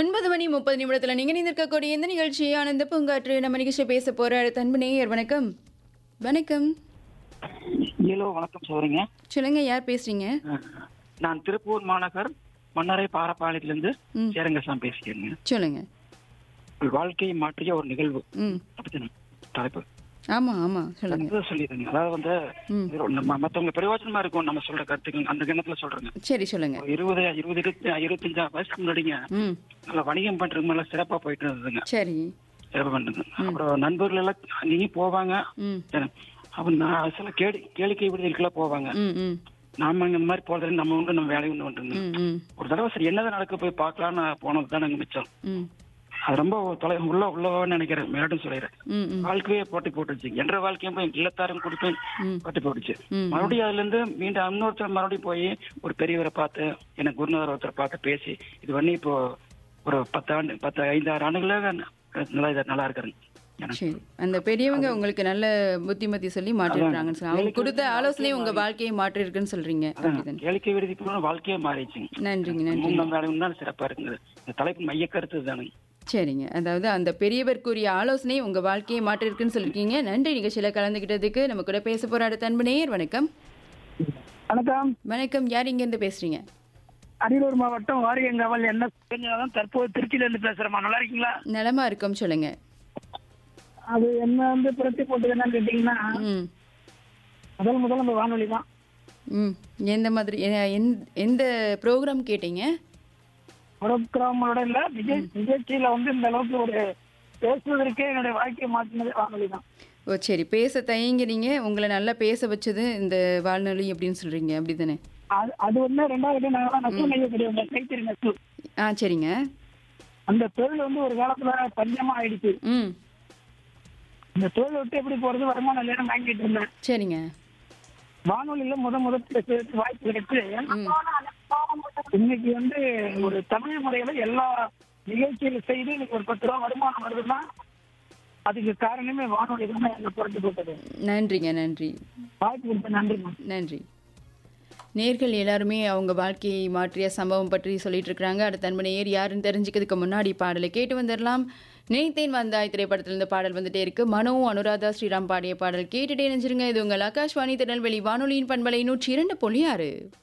ஒன்பது மணி முப்பது நிமிடத்தில் நீங்கள் நிற்கக்கூடிய இந்த நிகழ்ச்சி ஆனந்த பூங்காற்று நம்ம நிகழ்ச்சி பேச போகிற அடுத்த அன்பு நேயர் வணக்கம் வணக்கம் ஹலோ வணக்கம் சோரிங்க சொல்லுங்க யார் பேசுறீங்க நான் திருப்பூர் மாநகர் மன்னரை பாரப்பாளையத்திலிருந்து ம். சேரங்கசாமி பேசுகிறேங்க சொல்லுங்க உங்கள் வாழ்க்கையை மாற்றிய ஒரு நிகழ்வு ம் அப்படித்தானே தலைப்பு ஆமாம் ஆமாம் சொல்லுங்க அதுதான் சொல்லிடுங்க அதாவது வந்து ம். இது ஒரு நம்ம மத்தவங்க பிரயோஜனமா இருக்கும் நம்ம சொல்ற கருத்துக்கள் அந்த கிணத்துல சொல்றேங்க சரி சொல்லுங்க ஒரு இருபது இருபது இருபத்தி இருபத்தஞ்சா வயசுக்கு முன்னாடிங்க ம் நல்லா வணிகம் பண்றதுக்கு மேல சிறப்பா போயிட்டு இருந்ததுங்க சரி சிறப்பா பண்ணுங்க அப்புறம் நண்பர்கள் எல்லாம் அங்கேயும் போவாங்க ம் சரி. அப்புறம் நான் சில கேடி கேளிக்கை விடுதலுக்கெல்லாம் போவாங்க ம் ம் நாம இந்த மாதிரி போறது நம்ம உண்டு நம்ம வேலையை உண்டு வந்துருங்க ம் ம் ஒரு தடவை சரி என்னதான் நடக்க போய் பார்க்கலான்னு போனது தான் மிச்சம் ம் அது ரொம்ப தொலை உள்ள உள்ளவான்னு நினைக்கிறேன் மேடம் சொல்லிடுறேன் ம் ம் வாழ்க்கையே போட்டி போட்டுச்சு என்ற வாழ்க்கையும் போய் இல்லத்தாரும் குடிப்பேன் ம். போட்டி போட்டுச்சு ம். மறுபடியும் அதுல இருந்து மீண்டும் இன்னொருத்தர் மறுபடியும் போய் ஒரு பெரியவரை பார்த்து எனக்கு குருநாதர் ஒருத்தரை பார்த்து பேசி இது பண்ணி இப்போ ஒரு பத்து ஆண்டு பத்து ஐந்து ஆறு ஆண்டுகளாக நல்லா இது நல்லா இருக்கிறேங்க எனக்கு சரி அந்த பெரியவங்க உங்களுக்கு நல்ல புத்திமதி சொல்லி மாற்றிருக்காங்கன்னு சொல்லி அவங்க கொடுத்த ஆலோசனை உங்க வாழ்க்கையை மாற்றிருக்குன்னு சொல்றீங்க அப்படிதானே கேளிக்கை விடுதி போன வாழ்க்கையே மாறிடுச்சுங்க நன்றிங்க நன்றி மூணாம் வேலையும் தான் சிறப்பா இருக்குங்க இந்த தலைப்பு மைய கருத்து தானுங்க சரிங்க அதாவது அந்த பெரியவர் கூறிய ஆலோசனை உங்க வாழ்க்கையை மாற்றிருக்குன்னு சொல்லிருக்கீங்க நன்றி நிகழ்ச்சியில கலந்துகிட்டதுக்கு நம்ம கூட பேச போற அடுத்த அன்பு நேயர் வணக்கம் வணக்கம் வணக்கம் யார் இங்க இருந்து பேசுறீங்க அரியலூர் மாவட்டம் வாரியங்காவல் என்ன தான் தற்போது திருச்சியில இருந்து பேசுறேம்மா நல்லா இருக்கீங்களா நலமா இருக்கோம் சொல்லுங்க அது என்ன வந்து புரட்சி போட்டது என்னன்னு கேட்டீங்கன்னா ம் முதல் முதல் அந்த வானொலி தான் ம் எந்த மாதிரி எ- எந்த- எந்த ப்ரோக்ராம் கேட்டீங்க புரோகிராமோட இல்ல நிகழ் நிகழ்ச்சியில வந்து இந்த அளவுக்கு ஒரு பேசுவதற்கே என்னுடைய வாழ்க்கையை மாற்றினது வானொலி தான் ஓ சரி பேச தயங்குறீங்க உங்களை நல்லா பேச வச்சது இந்த வாழ்நொலி அப்படின்னு சொல்றீங்க அப்படிதானே அது அது வந்து ரெண்டாவது நாங்களாம் நெசவு நெய்யக்கூடியவங்க கைத்தறி நெசவு ஆ சரிங்க அந்த தொழில் வந்து ஒரு காலத்துல பஞ்சமா ஆயிடுச்சு ம் இந்த தொழில் விட்டு எப்படி போறது வருமானம் இல்லைன்னு வாங்கிட்டு இருந்தேன் சரிங்க வானொலியில முத முத பேசுறதுக்கு வாய்ப்பு கிடைச்சு இன்னைக்கு வந்து ஒரு தமிழ் முறையில எல்லா நிகழ்ச்சியில செய்து இன்னைக்கு ஒரு பத்து ரூபா வருமானம் வருதுன்னா அதுக்கு காரணமே வானொலி தான் என்ன புரட்டி போட்டது நன்றிங்க நன்றி வாய்ப்பு கொடுத்த நன்றிமா நன்றி நேர்கள் எல்லாருமே அவங்க வாழ்க்கையை மாற்றிய சம்பவம் பற்றி சொல்லிட்டு இருக்கிறாங்க அடுத்த அன்பு நேயர் யாருன்னு தெரிஞ்சுக்கிறதுக்கு முன்னாடி பாடலை கேட்டு வந்துடலாம் நினைத்தேன் வந்தாய் திரைப்படத்திலிருந்து பாடல் வந்துட்டே இருக்கு மனோ அனுராதா ஸ்ரீராம் பாடிய பாடல் கேட்டுட்டே நினைச்சிருங்க இது உங்கள் ஆகாஷ்வாணி திருநெல்வேலி வானொலியின் பண்பலை நூற்றி இரண்டு புள்ளி ஆறு